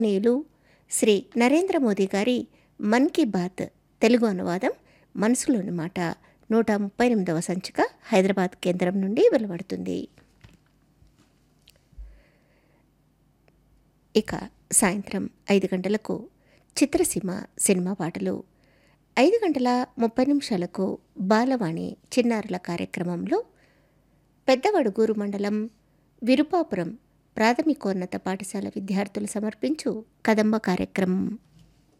నీలు శ్రీ నరేంద్ర మోదీ గారి మన్ key bath Telugu అనువాదం మనసులోని మాట నూట ముప్పై ఎనిమిదవ సంచిక హైదరాబాద్ కేంద్రం నుండి వెలువడుతుంది ఇక సాయంత్రం ఐదు గంటలకు చిత్రసీమ సినిమా పాటలు ఐదు గంటల ముప్పై నిమిషాలకు బాలవాణి చిన్నారుల కార్యక్రమంలో పెద్దవడుగూరు మండలం విరుపాపురం ప్రాథమికోన్నత పాఠశాల విద్యార్థులు సమర్పించు కదంబ కార్యక్రమం